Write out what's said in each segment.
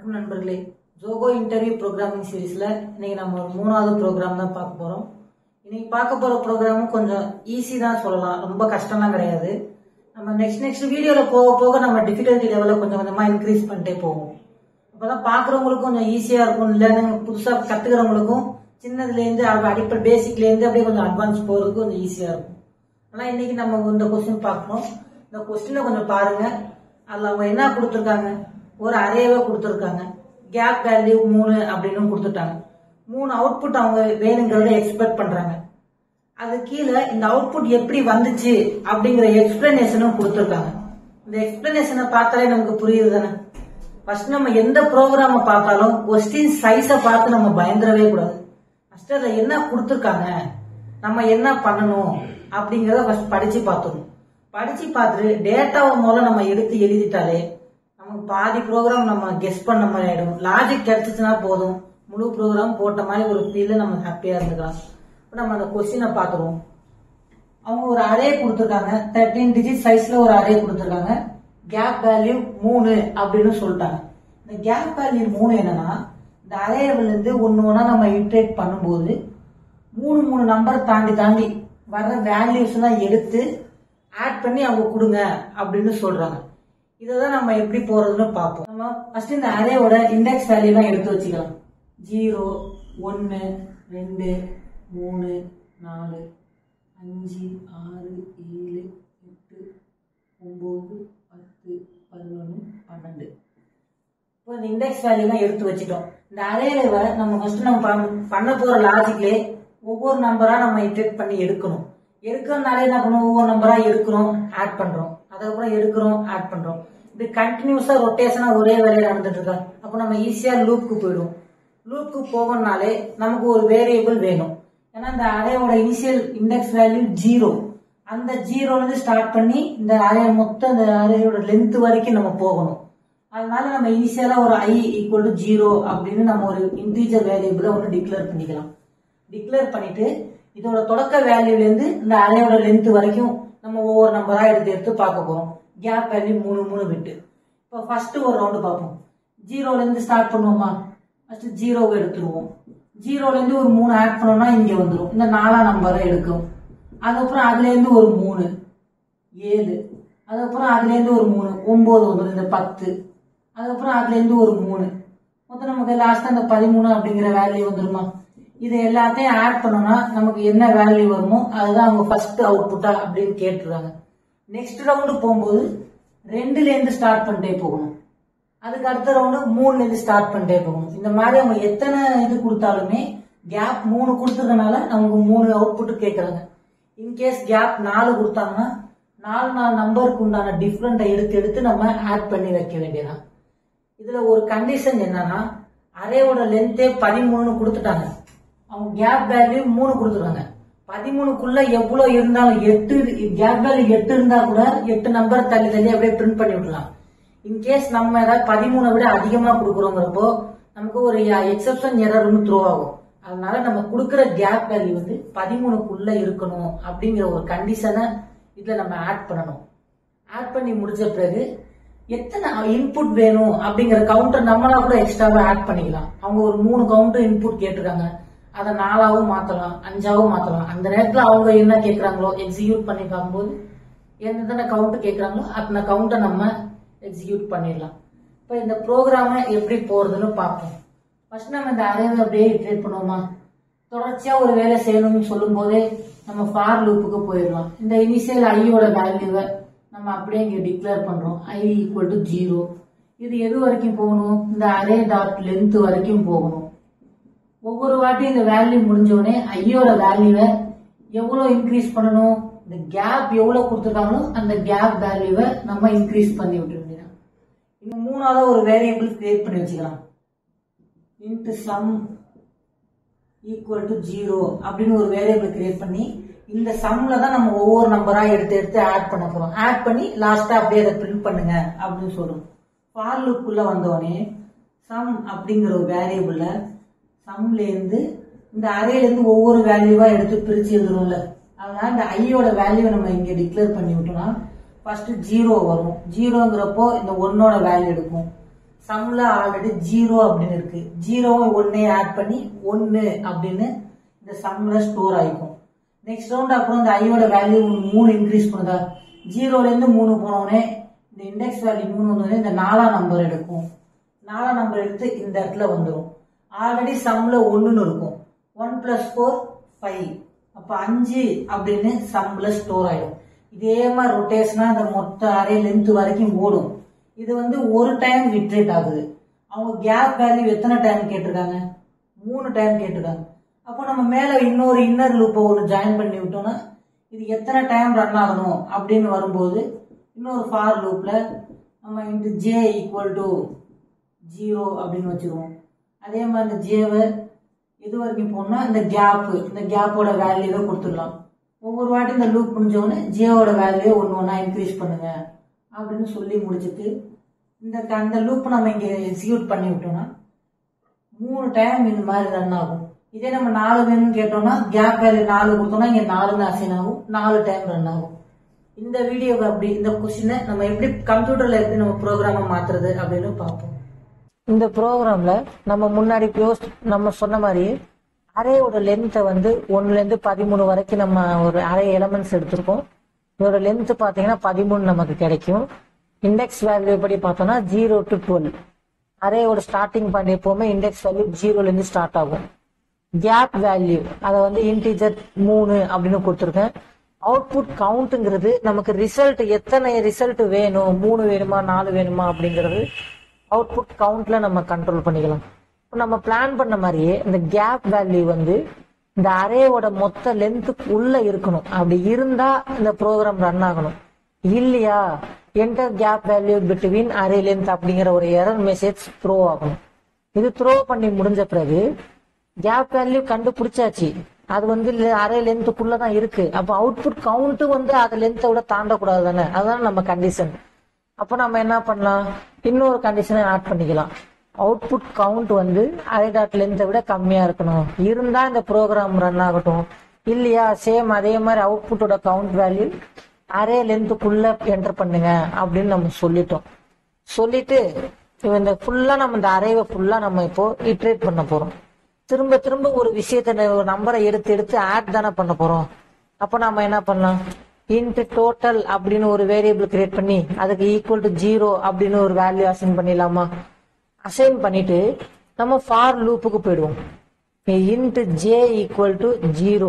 வணக்கம் நண்பர்களே Joko interview programming சீரீஸ்ல இன்னைக்கு நம்ம ஒரு மூணாவது ப்ரோக்ராம் தான் பார்க்க போறோம் இன்னைக்கு பார்க்க போற ப்ரோக்ராமும் கொஞ்சம் ஈஸி தான் சொல்லலாம் ரொம்ப கஷ்டம்லாம் கிடையாது நம்ம நெக்ஸ்ட் நெக்ஸ்ட் வீடியோல போக போக நம்ம டிஃபிகல்ட்டி லெவலை கொஞ்சம் கொஞ்சமா இன்க்ரீஸ் பண்ணிட்டே போவோம் அப்பதான் பாக்குறவங்களுக்கும் கொஞ்சம் ஈஸியா இருக்கும் இல்லைன்னு புதுசா கத்துக்கிறவங்களுக்கும் சின்னதுல இருந்து அவ அடிப்படை பேசிக்ல இருந்து அப்படியே கொஞ்சம் அட்வான்ஸ் போறதுக்கு கொஞ்சம் ஈஸியா இருக்கும் ஆனா இன்னைக்கு நம்ம இந்த கொஸ்டின் பார்க்கணும் இந்த கொஸ்டினை கொஞ்சம் பாருங்க அதுல அவங்க என்ன கொடுத்துருக்காங்க ஒரு அரேவை கொடுத்துருக்காங்க கேப் வேல்யூ மூணு அப்படின்னு கொடுத்துட்டாங்க மூணு அவுட்புட் அவங்க வேணுங்கிறத எக்ஸ்பெக்ட் பண்றாங்க அது கீழே இந்த அவுட்புட் எப்படி வந்துச்சு அப்படிங்கிற எக்ஸ்பிளனேஷனும் கொடுத்துருக்காங்க இந்த எக்ஸ்பிளனேஷனை பார்த்தாலே நமக்கு புரியுது தானே ஃபர்ஸ்ட் நம்ம எந்த ப்ரோக்ராம பார்த்தாலும் கொஸ்டின் சைஸை பார்த்து நம்ம பயந்துடவே கூடாது ஃபர்ஸ்ட் அதில் என்ன கொடுத்துருக்காங்க நம்ம என்ன பண்ணணும் அப்படிங்கிறத ஃபர்ஸ்ட் படிச்சு பார்த்துக்கணும் படிச்சு பார்த்துட்டு டேட்டாவை முதல்ல நம்ம எடுத்து எழுதிட்டாலே நமக்கு பாதி ப்ரோக்ராம் நம்ம கெஸ் பண்ண மாதிரி ஆயிடும் லாஜிக் கிடைச்சிச்சுன்னா போதும் முழு ப்ரோக்ராம் போட்ட மாதிரி ஒரு ஃபீல்ல நம்ம ஹாப்பியா இருந்துக்கலாம் இப்போ நம்ம அந்த கொஸ்டினை பார்த்துருவோம் அவங்க ஒரு அரே கொடுத்துருக்காங்க தேர்ட்டீன் டிஜிட் சைஸ்ல ஒரு அரே கொடுத்துருக்காங்க கேப் வேல்யூ மூணு அப்படின்னு சொல்லிட்டாங்க இந்த கேப் வேல்யூ மூணு என்னன்னா இந்த அரேவில் இருந்து ஒன்று ஒன்றா நம்ம இன்ட்ரேட் பண்ணும்போது மூணு மூணு நம்பர் தாண்டி தாண்டி வர்ற வேல்யூஸ் தான் எடுத்து ஆட் பண்ணி அவங்க கொடுங்க அப்படின்னு சொல்றாங்க இதை தான் நம்ம எப்படி போறதுன்னு பார்ப்போம் நம்ம ஃபர்ஸ்ட் இந்த அரேவோட இண்டெக்ஸ் வேல்யூலாம் எடுத்து வச்சுக்கலாம் ஜீரோ ஒன்று ரெண்டு மூணு நாலு அஞ்சு ஆறு ஏழு எட்டு ஒம்பது பத்து பதினொன்று பன்னெண்டு இப்போ இந்த இண்டெக்ஸ் வேல்யூலாம் எடுத்து வச்சுட்டோம் இந்த அரேவை நம்ம ஃபர்ஸ்ட் நம்ம பண்- பண்ண போற லாஜிக்லே ஒவ்வொரு நம்பரா நம்ம இன்டெக்ட் பண்ணி எடுக்கணும் எடுக்கிறதுனால என்ன பண்ணுவோம் ஒவ்வொரு நம்பரா எடுக்கிறோம் ஆட் பண்றோம் அதுக்கப்புறம் எடுக்கிறோம் ஆட் பண்றோம் இது கண்டினியூஸா ரொட்டேஷனா ஒரே வேலையை நடந்துட்டு இருக்கா அப்போ நம்ம ஈஸியா லூப்க்கு போயிடும் லூப்க்கு போகணும்னாலே நமக்கு ஒரு வேரியபிள் வேணும் ஏன்னா இந்த அரேவோட இனிஷியல் இண்டெக்ஸ் வேல்யூ ஜீரோ அந்த ஜீரோல இருந்து ஸ்டார்ட் பண்ணி இந்த அரே மொத்தம் இந்த அரேயோட லென்த் வரைக்கும் நம்ம போகணும் அதனால நம்ம இனிஷியலா ஒரு ஐ ஈக்குவல் டு ஜீரோ அப்படின்னு நம்ம ஒரு இன்டீஜர் வேரியபிளை ஒன்று டிக்ளேர் பண்ணிக்கலாம் டிக்ளேர் பண்ணிட்டு இதோட தொடக்க வேல்யூல இருந்து இந்த அரேயோட லென்த் வரைக்கும் நம்ம ஒவ்வொரு நம்பரா எடுத்து எடுத்து பார்க்க போறோம் கேப் வேல்யூ மூணு மூணு விட்டு இப்போ ஃபர்ஸ்ட் ஒரு ரவுண்டு பார்ப்போம் ஜீரோல இருந்து ஸ்டார்ட் பண்ணுவோமா ஃபர்ஸ்ட் ஜீரோவை எடுத்துருவோம் ஜீரோல இருந்து ஒரு மூணு ஆட் பண்ணோம்னா இங்க வந்துடும் இந்த நாலாம் நம்பரை எடுக்கும் அதுக்கப்புறம் அதுல இருந்து ஒரு மூணு ஏழு அதுக்கப்புறம் அதுல இருந்து ஒரு மூணு ஒன்பது வந்துடும் இந்த பத்து அதுக்கப்புறம் அதுல இருந்து ஒரு மூணு மொத்தம் நமக்கு லாஸ்ட் அந்த பதிமூணு அப்படிங்கிற வேல்யூ வந்துருமா இது எல்லாத்தையும் ஆட் பண்ணோம்னா நமக்கு என்ன வேல்யூ வருமோ அதுதான் அவங்க ஃபர்ஸ்ட் அவுட்புட்டா அப்படின்னு கேட்டுருக்காங்க நெக்ஸ்ட் ரவுண்டு போகும்போது ரெண்டுல இருந்து ஸ்டார்ட் பண்ணிட்டே போகணும் அதுக்கு அடுத்த ரவுண்டு மூணுல இருந்து ஸ்டார்ட் பண்ணிட்டே போகணும் இந்த மாதிரி அவங்க எத்தனை இது கொடுத்தாலுமே கேப் மூணு கொடுத்ததுனால நமக்கு மூணு அவுட்புட் கேட்கறாங்க இன்கேஸ் கேப் நாலு கொடுத்தாங்கன்னா நாலு நாலு நம்பருக்கு உண்டான டிஃப்ரெண்ட்டை எடுத்து எடுத்து நம்ம ஆட் பண்ணி வைக்க வேண்டியதான் இதுல ஒரு கண்டிஷன் என்னன்னா அரேவோட லென்த்தே பதிமூணு கொடுத்துட்டாங்க அவங்க கேப் வேல்யூ மூணு கொடுத்துருக்காங்க பதிமூணுக்குள்ள எவ்வளவு இருந்தாலும் எட்டு கேப் வேல்யூ எட்டு இருந்தா கூட எட்டு நம்பர் தள்ளி தள்ளி அப்படியே பிரிண்ட் பண்ணி விடலாம் இன்கேஸ் நம்ம ஏதாவது பதிமூணை விட அதிகமா கொடுக்குறோங்கிறப்போ நமக்கு ஒரு எக்ஸப்ஷன் எரர்னு த்ரோ ஆகும் அதனால நம்ம கொடுக்குற கேப் வேல்யூ வந்து பதிமூணுக்குள்ள இருக்கணும் அப்படிங்கிற ஒரு கண்டிஷனை இதுல நம்ம ஆட் பண்ணணும் ஆட் பண்ணி முடிச்ச பிறகு எத்தனை இன்புட் வேணும் அப்படிங்கிற கவுண்டர் நம்மளா கூட எக்ஸ்ட்ராவா ஆட் பண்ணிக்கலாம் அவங்க ஒரு மூணு கவுண்டர் இன்புட் கேட்டிருக்காங்க அதை நாலாவும் மாத்தலாம் அஞ்சாவும் மாத்தலாம் அந்த நேரத்துல அவங்க என்ன கேக்குறாங்களோ எக்ஸிக்யூட் பண்ணி பார்க்கும்போது எந்தெந்த கவுண்ட் கேக்குறாங்களோ அந்த கவுண்டை நம்ம எக்ஸிக்யூட் பண்ணிடலாம் இப்போ இந்த ப்ரோக்ராமை எப்படி போறதுன்னு பார்ப்போம் ஃபர்ஸ்ட் நம்ம இந்த அரேவை அப்படியே இட்ரேட் பண்ணுவோமா தொடர்ச்சியா ஒரு வேலை செய்யணும்னு சொல்லும் போதே நம்ம ஃபார் லூப்புக்கு போயிடலாம் இந்த இனிஷியல் ஐயோட வேல்யூவை நம்ம அப்படியே இங்க டிக்ளேர் பண்றோம் ஐ ஈக்குவல் டு ஜீரோ இது எது வரைக்கும் போகணும் இந்த அரே டாட் லென்த் வரைக்கும் போகணும் ஒவ்வொரு வாட்டியும் இந்த வேல்யூ முடிஞ்சோடனே ஐயோட வேல்யூவை எவ்வளவு இன்க்ரீஸ் பண்ணணும் இந்த கேப் எவ்வளவு கொடுத்துருக்காங்களோ அந்த கேப் வேல்யூவை நம்ம இன்க்ரீஸ் பண்ணி விட்டுற வேண்டியதான் இன்னும் மூணாவது ஒரு வேரியபிள் கிரியேட் பண்ணி வச்சுக்கலாம் int sum equal to zero அப்படின்னு ஒரு வேரியபிள் கிரியேட் பண்ணி இந்த சம்ல தான் நம்ம ஒவ்வொரு நம்பரா எடுத்து எடுத்து ஆட் பண்ண போறோம் ஆட் பண்ணி லாஸ்டா அப்படியே அதை பிரிண்ட் பண்ணுங்க அப்படின்னு சொல்றோம் ஃபார் லுக்குள்ள வந்தோடனே சம் அப்படிங்கிற ஒரு வேரியபிள்ல சம்ல இருந்து இந்த அரேல இருந்து ஒவ்வொரு வேல்யூவா எடுத்து பிரிச்சு எழுதுறோம்ல அதனால இந்த ஐயோட வேல்யூவை நம்ம இங்க டிக்ளேர் பண்ணி விட்டோம்னா ஃபர்ஸ்ட் ஜீரோ வரும் ஜீரோங்கிறப்போ இந்த ஒன்னோட வேல்யூ எடுக்கும் சம்ல ஆல்ரெடி ஜீரோ அப்படின்னு இருக்கு ஜீரோவை ஒன்னே ஆட் பண்ணி ஒன்னு அப்படின்னு இந்த சம்ல ஸ்டோர் ஆயிக்கும் நெக்ஸ்ட் ரவுண்ட் அப்புறம் இந்த ஐயோட வேல்யூ மூணு இன்க்ரீஸ் பண்ணுதா ஜீரோல இருந்து மூணு போனோடனே இந்த இண்டெக்ஸ் வேல்யூ மூணு வந்தோடனே இந்த நாலாம் நம்பர் எடுக்கும் நாலாம் நம்பர் எடுத்து இந்த இடத்துல வந்துடும் ஆல்ரெடி சம்ல ஒண்ணுன்னு இருக்கும் ஒன் பிளஸ் ஃபோர் ஃபைவ் அப்ப அஞ்சு அப்படின்னு சம்ல ஸ்டோர் ஆயிடும் இதே மாதிரி ரொட்டேஷனா அந்த மொத்த அரே லென்த் வரைக்கும் ஓடும் இது வந்து ஒரு டைம் விட்ரேட் ஆகுது அவங்க கேப் வேல்யூ எத்தனை டைம் கேட்டிருக்காங்க மூணு டைம் கேட்டிருக்காங்க அப்போ நம்ம மேல இன்னொரு இன்னர் லூப்பை ஒன்று ஜாயின் பண்ணி விட்டோம்னா இது எத்தனை டைம் ரன் ஆகணும் அப்படின்னு வரும்போது இன்னொரு ஃபார் லூப்ல நம்ம இந்த ஜே ஈக்குவல் டு ஜீரோ அப்படின்னு வச்சிருவோம் அதே மாதிரி இந்த ஜேவை இது வரைக்கும் போனா இந்த கேப் இந்த கேப்போட வேல்யூவை கொடுத்துடலாம் ஒவ்வொரு வாட்டி இந்த லூப் முடிஞ்சவொடனே ஜேவோட வேல்யூ ஒன்று ஒன்றா இன்க்ரீஸ் பண்ணுங்க அப்படின்னு சொல்லி முடிச்சுட்டு இந்த அந்த லூப் நம்ம இங்கே எக்ஸிக்யூட் பண்ணி விட்டோம்னா மூணு டைம் இந்த மாதிரி ரன் ஆகும் இதே நம்ம நாலு வேணும்னு கேட்டோம்னா கேப் வேல்யூ நாலு கொடுத்தோம்னா இங்கே நாலுன்னு அசைன் ஆகும் நாலு டைம் ரன் ஆகும் இந்த வீடியோவை அப்படி இந்த கொஸ்டினை நம்ம எப்படி கம்ப்யூட்டர்ல எப்படி நம்ம ப்ரோக்ராமை மாத்துறது அப்படின்னு பார்ப்போம் இந்த ப்ரோக்ராம்ல நம்ம முன்னாடி க்ளோஸ் நம்ம சொன்ன மாதிரி அரேயோட லென்த்தை வந்து ஒன்னுல இருந்து பதிமூணு வரைக்கும் நம்ம ஒரு அரே எலமெண்ட்ஸ் எடுத்திருக்கோம் இதோட லென்த் பாத்தீங்கன்னா பதிமூணு நமக்கு கிடைக்கும் இண்டெக்ஸ் வேல்யூ படி பார்த்தோம்னா ஜீரோ டு டுவெல் அரேயோட ஸ்டார்டிங் பாயிண்ட் எப்பவுமே இண்டெக்ஸ் வேல்யூ ஜீரோல இருந்து ஸ்டார்ட் ஆகும் கேப் வேல்யூ அதை வந்து இன்டீஜர் மூணு அப்படின்னு கொடுத்துருக்கேன் அவுட்புட் கவுண்ட்ங்கிறது நமக்கு ரிசல்ட் எத்தனை ரிசல்ட் வேணும் மூணு வேணுமா நாலு வேணுமா அப்படிங்கிறது அவுட்புட் கவுண்ட்ல நம்ம கண்ட்ரோல் பண்ணிக்கலாம் இப்போ நம்ம பிளான் பண்ண மாதிரியே இந்த கேப் வேல்யூ வந்து இந்த அரேவோட மொத்த லென்த்துக்கு உள்ள இருக்கணும் அப்படி இருந்தா இந்த ப்ரோக்ராம் ரன் ஆகணும் இல்லையா enter gap value between array length அப்படிங்கிற ஒரு எரர் மெசேஜ் த்ரோ ஆகணும் இது த்ரோ பண்ணி முடிஞ்ச பிறகு கேப் வேல்யூ கண்டுபிடிச்சாச்சு அது வந்து அரே லென்த்துக்குள்ள தான் இருக்கு அப்போ அவுட்புட் கவுண்ட் வந்து அது லென்த்தை விட தாண்டக்கூடாது தானே அதுதான் நம்ம கண்டிஷன் அப்போ நம்ம என்ன பண்ணலாம் இன்னொரு கண்டிஷனை ஆட் பண்ணிக்கலாம் அவுட்புட் கவுண்ட் வந்து அரே டாட் லென்த்தை விட கம்மியா இருக்கணும் இருந்தா இந்த ப்ரோக்ராம் ரன் ஆகட்டும் இல்லையா சேம் அதே மாதிரி அவுட்புட்டோட கவுண்ட் வேல்யூ அரே லென்த்துக்குள்ள என்டர் பண்ணுங்க அப்படின்னு நம்ம சொல்லிட்டோம் சொல்லிட்டு இந்த ஃபுல்லா நம்ம இந்த அரேவை ஃபுல்லா நம்ம இப்போ இட்ரேட் பண்ண போறோம் திரும்ப திரும்ப ஒரு விஷயத்த ஒரு நம்பரை எடுத்து எடுத்து ஆட் தானே பண்ண போறோம் அப்போ நம்ம என்ன பண்ணலாம் இன்ட் டோட்டல் அப்படின்னு ஒரு வேரியபிள் கிரியேட் பண்ணி அதுக்கு ஈக்குவல் டு ஜீரோ அப்படின்னு ஒரு வேல்யூ அசைன் பண்ணிடலாமா அசைன் பண்ணிட்டு நம்ம ஃபார் லூப்புக்கு போயிடுவோம் int J equal to zero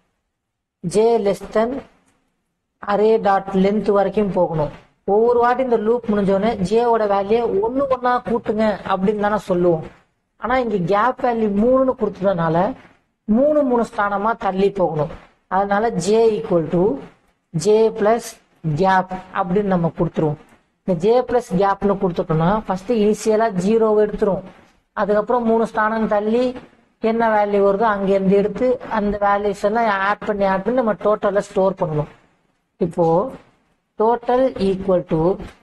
J less than array dot length வரைக்கும் போகணும் ஒவ்வொரு வாட்டி இந்த லூப் முடிஞ்சோடனே ஜேவோட வேல்யூ ஒன்னு ஒன்னா கூட்டுங்க அப்படின்னு தானே சொல்லுவோம் ஆனா இங்க கேப் வேல்யூ மூணுன்னு கொடுத்ததுனால மூணு மூணு ஸ்தானமா தள்ளி போகணும் அதனால J equal to J plus gap அப்படின்னு நம்ம கொடுத்துருவோம் இந்த ஜே பிளஸ் கேப்னு கொடுத்துட்டோம்னா ஃபர்ஸ்ட் இனிஷியலா ஜீரோ எடுத்துரும் அதுக்கப்புறம் மூணு ஸ்தானம் தள்ளி என்ன வேல்யூ வருதோ அங்க இருந்து எடுத்து அந்த வேல்யூஸ் எல்லாம் ஆட் பண்ணி ஆட் பண்ணி நம்ம டோட்டலா ஸ்டோர் பண்ணணும் இப்போ total equal to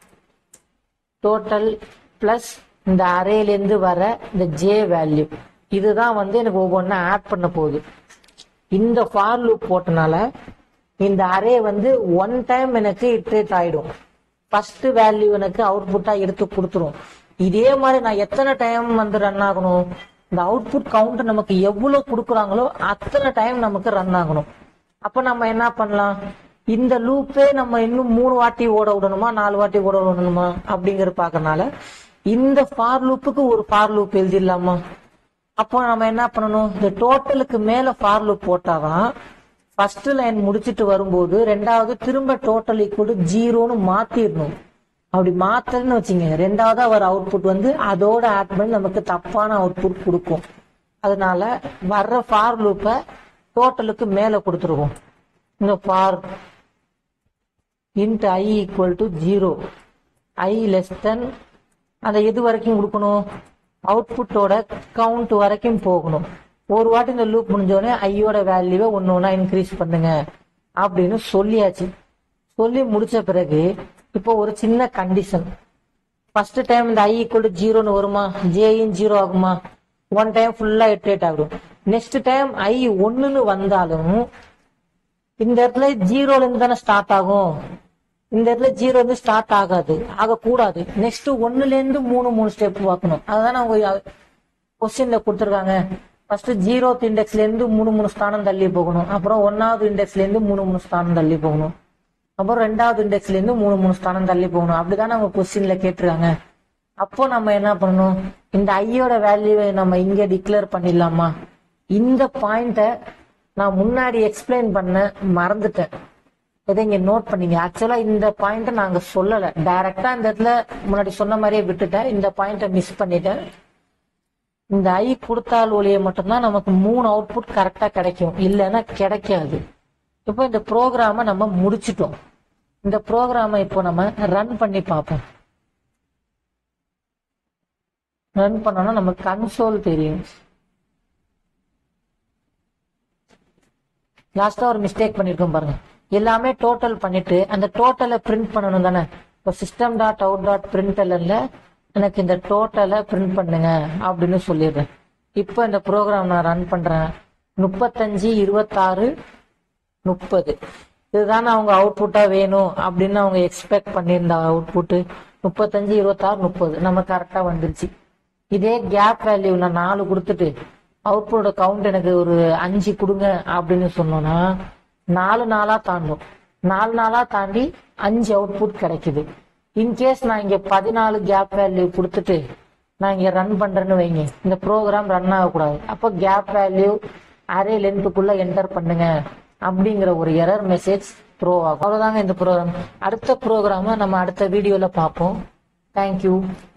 total plus இந்த அரேலேருந்து வர இந்த ஜே வேல்யூ இதுதான் வந்து எனக்கு ஒவ்வொன்றா ஆட் பண்ண போகுது இந்த ஃபார் லூப் போட்டனால இந்த அரே வந்து ஒன் டைம் எனக்கு இட்ரேட் ஆயிடும் ஃபர்ஸ்ட் வேல்யூ எனக்கு அவுட்புட்டா எடுத்து கொடுத்துரும் இதே மாதிரி நான் எத்தனை டைம் வந்து ரன் ஆகணும் இந்த அவுட்புட் கவுண்ட் நமக்கு எவ்வளவு கொடுக்குறாங்களோ அத்தனை டைம் நமக்கு ரன் ஆகணும் அப்ப நம்ம என்ன பண்ணலாம் இந்த லூப்பே நம்ம இன்னும் மூணு வாட்டி ஓட விடணுமா நாலு வாட்டி ஓட விடணுமா அப்படிங்கிற பாக்கறனால இந்த ஃபார் லூப்புக்கு ஒரு ஃபார் லூப் எழுதிடலாமா அப்போ நம்ம என்ன பண்ணணும் இந்த டோட்டலுக்கு மேல ஃபார் லூப் போட்டாதான் ஃபர்ஸ்ட் லைன் முடிச்சிட்டு வரும்போது ரெண்டாவது திரும்ப டோட்டல் ஈக்குவல் ஜீரோன்னு மாத்திடணும் அப்படி மாத்தலன்னு வச்சுங்க ரெண்டாவதா வர அவுட்புட் வந்து அதோட ஆட் பண்ணி நமக்கு தப்பான அவுட்புட் கொடுக்கும் அதனால வர்ற ஃபார் லூப்பை டோட்டலுக்கு மேல கொடுத்துருவோம் இந்த for int I equal to zero I less than அந்த எது வரைக்கும் கொடுக்கணும் அவுட்புட்டோட கவுண்ட் வரைக்கும் போகணும் ஒரு வாட்டி இந்த லூப் முடிஞ்சோடனே ஐயோட வேல்யூவை ஒன்னு ஒன்னா இன்க்ரீஸ் பண்ணுங்க அப்படின்னு சொல்லியாச்சு சொல்லி முடிச்ச பிறகு இப்போ ஒரு சின்ன கண்டிஷன் ஃபர்ஸ்ட் டைம் இந்த ஐ ஈக்குவல் டு ஜீரோன்னு வருமா ஜேயும் ஜீரோ ஆகுமா ஒன் டைம் ஃபுல்லா இட்ரேட் ஆகும் நெக்ஸ்ட் டைம் ஐ ஒன்னுன்னு வந்தாலும் இந்த இடத்துல ஜீரோல இருந்து தானே ஸ்டார்ட் ஆகும் இந்த இடத்துல ஜீரோ வந்து ஸ்டார்ட் ஆகாது ஆகக்கூடாது நெக்ஸ்ட் ஒன்னுல இருந்து மூணு மூணு ஸ்டெப் பார்க்கணும் அதுதான் அவங்க கொஸ்டின்ல கொடுத்துருக்காங்க ஃபர்ஸ்ட் ஜீரோத் இண்டெக்ஸ்ல இருந்து மூணு மூணு ஸ்தானம் தள்ளி போகணும் அப்புறம் ஒன்னாவது இண்டெக்ஸ்ல இருந்து மூணு மூணு ஸ்தானம் தள்ளி போகணும் அப்புறம் ரெண்டாவது இண்டெக்ஸ்ல இருந்து மூணு மூணு ஸ்தானம் தள்ளி போகணும் அப்படிதானே அவங்க கொஸ்டின்ல கேட்டிருக்காங்க அப்போ நம்ம என்ன பண்ணணும் இந்த ஐயோட வேல்யூவை நம்ம இங்க டிக்ளேர் பண்ணிடலாமா இந்த பாயிண்ட நான் முன்னாடி எக்ஸ்பிளைன் பண்ண மறந்துட்டேன் இதை இங்க நோட் பண்ணீங்க ஆக்சுவலா இந்த பாயிண்ட நாங்க சொல்லல டைரக்டா இந்த இடத்துல முன்னாடி சொன்ன மாதிரியே விட்டுட்டேன் இந்த பாயிண்ட மிஸ் பண்ணிட்டேன் இந்த ஐ கொடுத்தால் ஒளிய மட்டும்தான் நமக்கு மூணு அவுட்புட் கரெக்டா கிடைக்கும் இல்லைன்னா கிடைக்காது இப்போ இந்த ப்ரோக்ராம நம்ம முடிச்சிட்டோம் இந்த ப்ரோக்ராம இப்போ நம்ம ரன் பண்ணி பார்ப்போம் ரன் பண்ணோம்னா நமக்கு கன்சோல் தெரியும் லாஸ்டா ஒரு மிஸ்டேக் பண்ணிருக்கோம் பாருங்க எல்லாமே டோட்டல் பண்ணிட்டு அந்த டோட்டலை பிரிண்ட் பண்ணணும் தானே இப்போ சிஸ்டம் டாட் அவுட் டாட் பிரிண்டல்ல எனக்கு இந்த டோட்டலை பிரிண்ட் பண்ணுங்க அப்படின்னு சொல்லிடுறேன் இப்போ இந்த ப்ரோக்ராம் நான் ரன் பண்றேன் முப்பத்தஞ்சு இருபத்தாறு முப்பது இதுதானே அவங்க அவுட்புட்டா வேணும் அப்படின்னு அவங்க எக்ஸ்பெக்ட் பண்ணியிருந்த அவுட்புட் முப்பத்தஞ்சு இருபத்தாறு முப்பது நம்ம கரெக்டா வந்துருச்சு இதே கேப் வேல்யூ நான் நாலு கொடுத்துட்டு அவுட்புட்டோட கவுண்ட் எனக்கு ஒரு அஞ்சு கொடுங்க அப்படின்னு சொன்னோம்னா நாலு நாளா தாண்டும் நாலு நாளா தாண்டி அஞ்சு அவுட்புட் கிடைக்குது இன்கேஸ் நான் இங்க பதினாலு கேப் வேல்யூ கொடுத்துட்டு நான் இங்க ரன் பண்றேன்னு வைங்க இந்த ப்ரோக்ராம் ரன் ஆகக்கூடாது அப்போ கேப் வேல்யூ அரே லென்த்துக்குள்ள என்டர் பண்ணுங்க அப்படிங்கிற ஒரு எரர் மெசேஜ் த்ரோ ஆகும் அவ்வளவுதாங்க இந்த ப்ரோக்ராம் அடுத்த ப்ரோக்ராம நம்ம அடுத்த வீடியோல பார்ப்போம் தேங்க்யூ